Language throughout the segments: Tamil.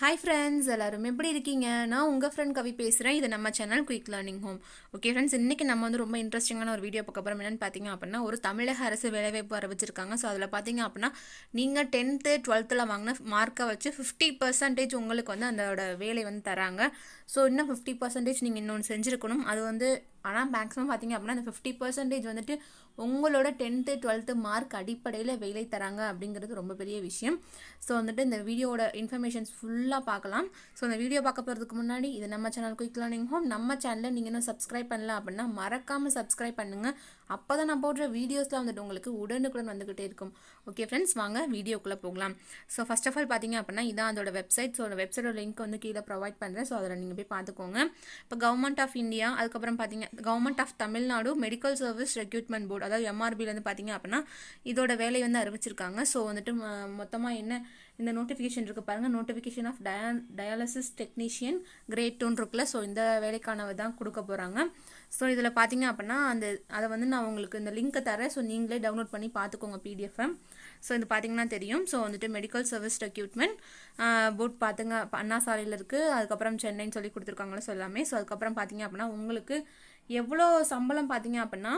ஹாய் ஃப்ரெண்ட்ஸ் எல்லாரும் எப்படி இருக்கீங்க நான் உங்கள் ஃப்ரெண்ட் கவி பேசுகிறேன் இது நம்ம channel quick learning home okay friends இன்றைக்கி நம்ம வந்து ரொம்ப இன்ட்ரெஸ்டிங்கான ஒரு வீடியோ பார்க்க போகிறோம் என்னென்னு பார்த்தீங்க அப்படின்னா ஒரு தமிழக அரசு வேலைவாய்ப்பு அறிவிச்சிருக்காங்க ஸோ அதில் பார்த்தீங்க அப்படின்னா நீங்கள் டென்த்து டுவெல்த்தில் வாங்கின மார்க்கை வச்சு ஃபிஃப்டி பர்சன்டேஜ் உங்களுக்கு வந்து அதோட வேலை வந்து தராங்க ஸோ இன்னும் ஃபிஃப்டி பர்சன்டேஜ் நீங்கள் இன்னொன்று செஞ்சுருக்கணும் அது வந்து ஆனால் மேக்ஸிமம் பார்த்தீங்க அப்படின்னா அந்த ஃபிஃப்டி பர்சன்டேஜ் வந்துட்டு உங்களோட டென்த்து டுவெல்த்து மார்க் அடிப்படையில் வேலை தராங்க அப்படிங்கிறது ரொம்ப பெரிய விஷயம் ஸோ வந்துட்டு இந்த வீடியோவோட இன்ஃபர்மேஷன்ஸ் ஃபுல்லாக பார்க்கலாம் ஸோ இந்த வீடியோ பார்க்க போகிறதுக்கு முன்னாடி இது நம்ம சேனல் குயிக் லேர்னிங் ஹோம் நம்ம சேனலில் நீங்கள் இன்னும் சப்ஸ்கிரைப் பண்ணல அப்படின்னா மறக்காமல் சப்ஸ்கிரைப் பண்ணுங்கள் அப்போ தான் நான் போடுற வீடியோஸ்லாம் வந்துட்டு உங்களுக்கு உடனுக்குடன் வந்துக்கிட்டே இருக்கும் ஓகே ஃப்ரெண்ட்ஸ் வாங்க வீடியோக்குள்ளே போகலாம் ஸோ ஃபஸ்ட் ஆஃப் ஆல் பார்த்தீங்க அப்படின்னா இதான் அதோட வெப்சைட் ஸோ அந்த வெப்சைட்டோட லிங்க் வந்து கீழே ப்ரொவைட் பண்ணுறேன் ஸோ அதில் நீங்கள் போய் பார்த்துக்கோங்க இப்போ கவர்மெண்ட் ஆஃப் இந்தியா அதுக்கப்புறம் பார்த்தீங்க government of Tamil Nadu medical service recruitment board அதாவது எம்ஆர்பிலேருந்து பார்த்தீங்க அப்படின்னா இதோட வேலை வந்து அறிவிச்சிருக்காங்க ஸோ வந்துட்டு மொத்தமாக என்ன இந்த நோட்டிஃபிகேஷன் இருக்குது பாருங்கள் நோட்டிஃபிகேஷன் ஆஃப் டயா டயாலிசிஸ் டெக்னீஷியன் கிரேட் டூன் இருக்குல்ல ஸோ இந்த வேலைக்கானவை தான் கொடுக்க போகிறாங்க ஸோ இதில் பார்த்தீங்க அப்படின்னா அந்த அதை வந்து நான் உங்களுக்கு இந்த லிங்க்கை தரேன் ஸோ நீங்களே டவுன்லோட் பண்ணி பார்த்துக்கோங்க பிடிஎஃப்எம் ஸோ இது பார்த்தீங்கன்னா தெரியும் ஸோ வந்துட்டு மெடிக்கல் சர்வீஸ் ரெக்யூட்மெண்ட் போட் பார்த்துங்க அண்ணா சாலையில் இருக்குது அதுக்கப்புறம் சென்னைன்னு சொல்லி கொடுத்துருக்காங்களோ ஸோ எல்லாமே ஸோ அதுக்கப்புறம் பார்த்தீங்க அப்படின்னா உங்களுக்கு எவ்வளோ சம்பளம் பார்த்தீங்க அப்படின்னா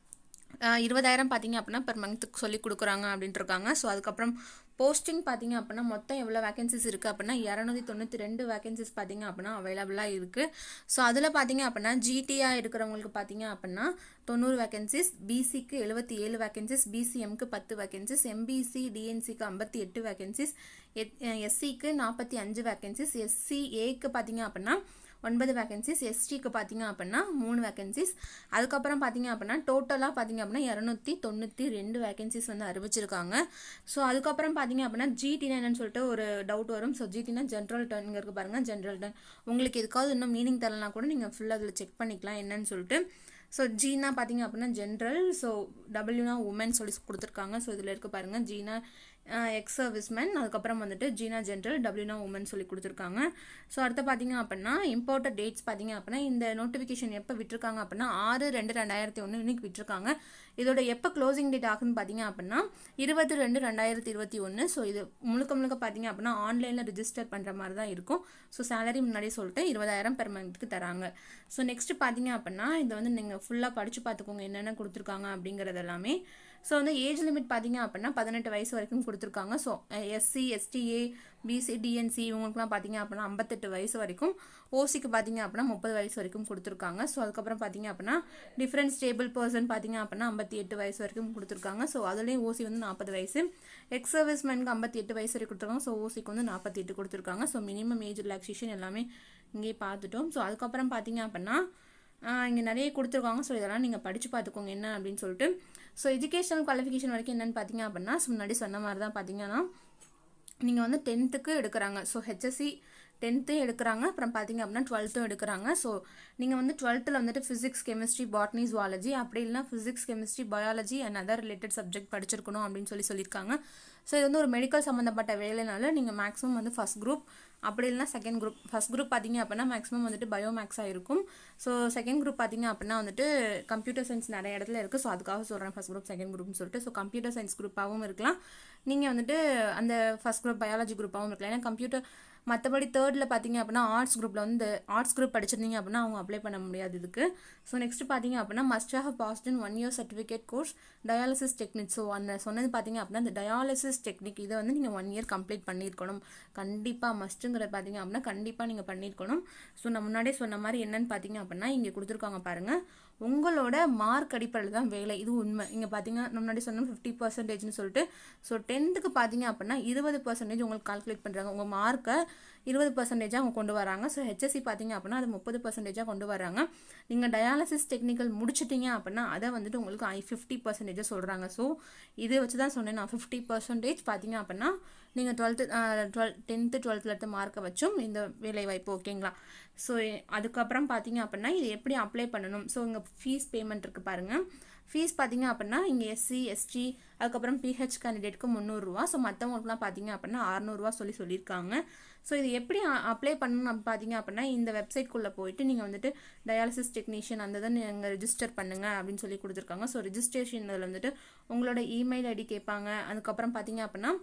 இருபதாயிரம் பார்த்தீங்க அப்படின்னா பெர் மந்த்துக்கு சொல்லி கொடுக்குறாங்க அப்படின்ட்டு இருக்காங்க ஸோ அதுக்கப்புறம் போஸ்டிங் பார்த்தீங்க அப்படின்னா மொத்தம் எவ்வளோ வேகன்சிஸ் இருக்குது அப்படின்னா இரநூத்தி தொண்ணூற்றி ரெண்டு வேகன்சிஸ் பார்த்தீங்க அப்படின்னா அவைலபிளாக இருக்குது ஸோ அதில் பார்த்தீங்க அப்படின்னா ஜிடிஆ இருக்கிறவங்களுக்கு பார்த்தீங்க அப்படின்னா தொண்ணூறு வேகன்சிஸ் பிசிக்கு எழுபத்தி ஏழு வேகன்சிஸ் பிசிஎம்க்கு பத்து வேகன்சிஸ் எம்பிசி டிஎன்சிக்கு ஐம்பத்தி எட்டு வேகன்சிஸ் எஸ்சிக்கு நாற்பத்தி அஞ்சு வேகன்சிஸ் எஸ்சி ஏக்கு பார்த்தீங்க அப்படின்னா ஒன்பது வேகன்சிஸ் எஸ்டிக்கு பார்த்தீங்க அப்படின்னா மூணு வேகன்சிஸ் அதுக்கப்புறம் பார்த்தீங்க அப்படின்னா டோட்டலாக பார்த்தீங்க அப்படின்னா இரநூத்தி தொண்ணூற்றி ரெண்டு வேகன்சிஸ் வந்து அறிவிச்சிருக்காங்க ஸோ அதுக்கப்புறம் பார்த்தீங்க அப்படின்னா ஜிடினா என்னன்னு சொல்லிட்டு ஒரு டவுட் வரும் ஸோ ஜிடினா ஜென்ரல் டர்ன் இருக்கு பாருங்கள் ஜென்ரல் டர்ன் உங்களுக்கு எதுக்காவது இன்னும் மீனிங் தரலாம் கூட நீங்கள் ஃபுல்லாக அதில் செக் பண்ணிக்கலாம் என்னன்னு சொல்லிட்டு ஸோ ஜீனா பார்த்தீங்க அப்படின்னா ஜென்ரல் ஸோ டபிள்யூனா உமன் சொல்லி கொடுத்துருக்காங்க ஸோ இதில் இருக்க பாருங்கள் ஜீனா எக்ஸ் சர்வீஸ்மேன் அதுக்கப்புறம் வந்துட்டு ஜீனா ஜென்ரல் டபிள்யூனா உமன் சொல்லி கொடுத்துருக்காங்க ஸோ அடுத்து பார்த்தீங்க அப்படின்னா இம்பார்ட்டன்ட் டேட்ஸ் பார்த்தீங்க அப்படின்னா இந்த நோட்டிஃபிகேஷன் எப்போ விட்டுருக்காங்க அப்படின்னா ஆறு ரெண்டு ரெண்டாயிரத்தி ஒன்று இன்னைக்கு விட்டுருக்காங்க இதோட எப்போ க்ளோசிங் டேட் ஆகுன்னு பார்த்தீங்க அப்படின்னா இருபது ரெண்டு ரெண்டாயிரத்தி இருபத்தி ஒன்று ஸோ இது முழுக்க முழுக்க பார்த்தீங்க அப்படின்னா ஆன்லைனில் ரிஜிஸ்டர் பண்ணுற மாதிரி தான் இருக்கும் ஸோ சேலரி முன்னாடியே சொல்லிட்டு இருபதாயிரம் பெர் மந்த்துக்கு தராங்க ஸோ நெக்ஸ்ட் பார்த்தீங்க அப்படின்னா இதை வந்து நீங்கள் ஃபுல்லாக படித்து பார்த்துக்கோங்க என்னென்ன கொடுத்துருக்காங்க அப்படிங்கிறது எல்லாமே ஸோ வந்து ஏஜ் லிமிட் பார்த்தீங்க அப்படின்னா பதினெட்டு வயசு வரைக்கும் கொடுத்துருக்காங்க so SC STA BC DNC இவங்களுக்குலாம் பார்த்தீங்க அப்படின்னா ஐம்பத்தெட்டு வயசு வரைக்கும் ஓசிக்கு பார்த்தீங்க அப்படின்னா முப்பது வயசு வரைக்கும் கொடுத்துருக்காங்க ஸோ அதுக்கப்புறம் பார்த்தீங்க அப்படின்னா டிஃப்ரெண்ட் ஸ்டேபிள் பர்சன் பார்த்தீங்க அப்படின்னா ஐம்பத்தி எட்டு வயசு வரைக்கும் கொடுத்துருக்காங்க ஸோ அதுலேயும் ஓசி வந்து நாற்பது வயசு எக்ஸ் சர்வீஸ்மேனுக்கு ஐம்பத்தி எட்டு வயசு வரைக்கும் கொடுத்துருக்காங்க ஸோ ஓசிக்கு வந்து நாற்பத்தி எட்டு கொடுத்துருக்காங்க ஸோ மினிமம் ஏஜ் ரிலாக்ஸேஷன் எல்லாமே இங்கேயே பார்த்துட்டோம் ஸோ அதுக்கப்புறம் பார்த்தீங்க அப்படின்னா இங்கே நிறைய கொடுத்துருக்காங்க ஸோ இதெல்லாம் நீங்கள் படித்து பார்த்துக்கோங்க என்ன அப்படின்னு சொல்லிட்டு ஸோ எஜுகேஷனல் குவாலிஃபிகேஷன் வரைக்கும் என்னென்னு பார்த்தீங்க அப்படின்னா முன்னாடி சொன்ன மாதிரி தான் பார்த்தீங்கன்னா நீங்கள் வந்து டென்த்துக்கு எடுக்கிறாங்க ஸோ ஹெச்எஸ்சி டென்த்து எடுக்கிறாங்க அப்புறம் பார்த்தீங்க அப்படின்னா டுவெல்த்தும் எடுக்கிறாங்க ஸோ நீங்கள் வந்து டுவெல்த்தில் வந்துட்டு ஃபிசிக்ஸ் கெமிஸ்ட்ரி பாட்னி ஜுவாலஜி அப்படி இல்லைனா physics chemistry biology and other related subject படிச்சிருக்கணும் அப்படின்னு சொல்லி சொல்லியிருக்காங்க ஸோ இது வந்து ஒரு மெடிக்கல் சம்மந்தப்பட்ட வேலைனால நீங்கள் மேக்ஸிமம் வந்து ஃபஸ்ட் குரூப் அப்படி இல்லைனா செகண்ட் குரூப் ஃபஸ்ட் குரூப் பார்த்தீங்க அப்படின்னா மேக்ஸிமம் வந்துட்டு பயோமேக்ஸாக இருக்கும் ஸோ செகண்ட் குரூப் பார்த்தீங்க அப்படின்னா வந்துட்டு கம்ப்யூட்டர் சயின்ஸ் நிறைய இடத்துல இருக்குது ஸோ அதுக்காக சொல்கிறேன் ஃபஸ்ட் குரூப் செகண்ட் குரூப்னு சொல்லிட்டு ஸோ கம்ப்யூட்டர் சயின்ஸ் குரூப்பாகவும் இருக்கலாம் நீங்கள் வந்துட்டு அந்த ஃபஸ்ட் குரூப் பயாலஜி குரூப்பாகவும் இருக்கலாம் ஏன்னா கம்ப்யூட்டர் மற்றபடி தேர்டில் பார்த்தீங்க அப்படின்னா ஆர்ட்ஸ் குரூப்பில் வந்து ஆர்ட்ஸ் குரூப் படிச்சிருந்தீங்க அப்படின்னா அவங்க அப்ளை பண்ண முடியாது இதுக்கு ஸோ நெக்ஸ்ட் பார்த்தீங்க அப்படின்னா must have passed in one year certificate course dialysis technique so அந்த சொன்னது பார்த்தீங்க அப்படின்னா இந்த டயாலிசிஸ் டெக்னிக் இதை வந்து நீங்கள் ஒன் இயர் கம்ப்ளீட் பண்ணியிருக்கணும் கண்டிப்பாக மஸ்ட்டுங்கிறத பார்த்தீங்க அப்படின்னா கண்டிப்பாக நீங்கள் பண்ணியிருக்கணும் ஸோ நான் முன்னாடியே சொன்ன மாதிரி என்னன்னு பார்த்தீங்க அப்படின்னா இங்கே கொடுத்துருக்காங்க பாருங்கள் உங்களோட மார்க் அடிப்படையில் தான் வேலை இது உண்மை இங்கே பார்த்தீங்கன்னா முன்னாடி சொன்னோம் ஃபிஃப்டி பர்சன்டேஜ்னு சொல்லிட்டு ஸோ டென்த்துக்கு பார்த்தீங்க அப்படின்னா இருபது பர்சன்டேஜ் உங்களுக்கு கால்குலேட் பண்ணுறாங்க உங்கள் மார்க்கை இருபது பர்சன்டேஜாக அவங்க கொண்டு வராங்க ஸோ ஹெச்எஸ்சி பார்த்தீங்க அப்படின்னா அது முப்பது பர்சன்டேஜாக கொண்டு வராங்க நீங்கள் டயாலிசிஸ் டெக்னிக்கல் முடிச்சிட்டிங்க அப்படின்னா அதை வந்துட்டு உங்களுக்கு ஐ ஃபிஃப்டி பர்சன்டேஜாக சொல்கிறாங்க ஸோ இதை வச்சு தான் சொன்னேன் நான் ஃபிஃப்டி பர்சன்டேஜ் பார்த்தீங்க அப்படின்னா நீங்கள் டுவெல்த்து டுவெல் டென்த்து டுவெல்த்தில் எடுத்த மார்க்கை வச்சும் இந்த வேலை வாய்ப்பு ஓகேங்களா ஸோ அதுக்கப்புறம் பார்த்தீங்க அப்படின்னா இது எப்படி அப்ளை பண்ணணும் ஸோ இங்கே ஃபீஸ் பேமெண்ட் இருக்குது பாருங்கள் ஃபீஸ் பார்த்தீங்க அப்படின்னா இங்கே எஸ்சி எஸ்டி அதுக்கப்புறம் பிஹெச் கேண்டிடேட்க்கு முந்நூறுரூவா ஸோ மற்றவங்களுக்குலாம் பார்த்தீங்க அப்படின்னா அறநூறுவா சொல்லி சொல்லியிருக்காங்க ஸோ இது எப்படி அப்ளை பண்ணணும் பார்த்தீங்க அப்படின்னா இந்த வெப்சைட்குள்ளே போயிட்டு நீங்கள் வந்துட்டு டயாலிசிஸ் டெக்னீஷியன் அந்த தான் நீங்கள் ரிஜிஸ்டர் பண்ணுங்கள் அப்படின்னு சொல்லி கொடுத்துருக்காங்க ஸோ ரிஜிஸ்ட்ரேஷன் இதில் வந்துட்டு உங்களோட இமெயில் ஐடி கேட்பாங்க அதுக்கப்புறம் பார்த்தீங்க அப்படின்னா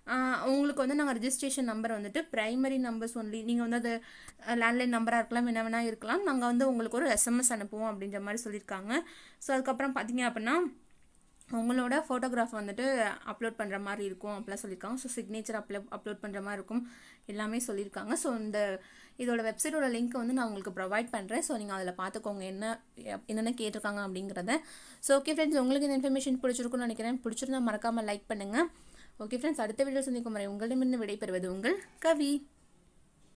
ஆஹ் உங்களுக்கு வந்து நாங்கள் ரெஜிஸ்ட்ரேஷன் நம்பர் வந்துட்டு பிரைமரி நம்பர்ஸ் ஒன்லி நீங்கள் வந்து அது லேண்ட்லைன் நம்பராக இருக்கலாம் என்ன வேணால் இருக்கலாம் நாங்கள் வந்து உங்களுக்கு ஒரு எஸ்எம்எஸ் அனுப்புவோம் அப்படின்ற மாதிரி சொல்லியிருக்காங்க ஸோ அதுக்கப்புறம் பார்த்தீங்க அப்படின்னா உங்களோட ஃபோட்டோகிராஃப் வந்துட்டு அப்லோட் பண்ணுற மாதிரி இருக்கும் அப்படிலாம் சொல்லியிருக்காங்க ஸோ சிக்னேச்சர் அப்லோ அப்லோட் பண்ணுற மாதிரி இருக்கும் எல்லாமே சொல்லியிருக்காங்க ஸோ இந்த இதோட வெப்சைட்டோட லிங்க் வந்து நான் உங்களுக்கு ப்ரொவைட் பண்ணுறேன் ஸோ நீங்கள் அதில் பார்த்துக்கோங்க என்ன என்னென்ன கேட்டிருக்காங்க அப்படிங்கிறத ஸோ ஓகே ஃப்ரெண்ட்ஸ் உங்களுக்கு இந்த இன்ஃபர்மேஷன் பிடிச்சிருக்கும்னு நினைக்கிறேன் பிடிச்சிருந்தா மறக்காமல் லைக் பண்ணுங்கள் ஓகே ஃப்ரெண்ட்ஸ் அடுத்த வீடியோ சந்திக்கும் வரை உங்களிடமிருந்து விடைபெறுவது உங்கள் கவி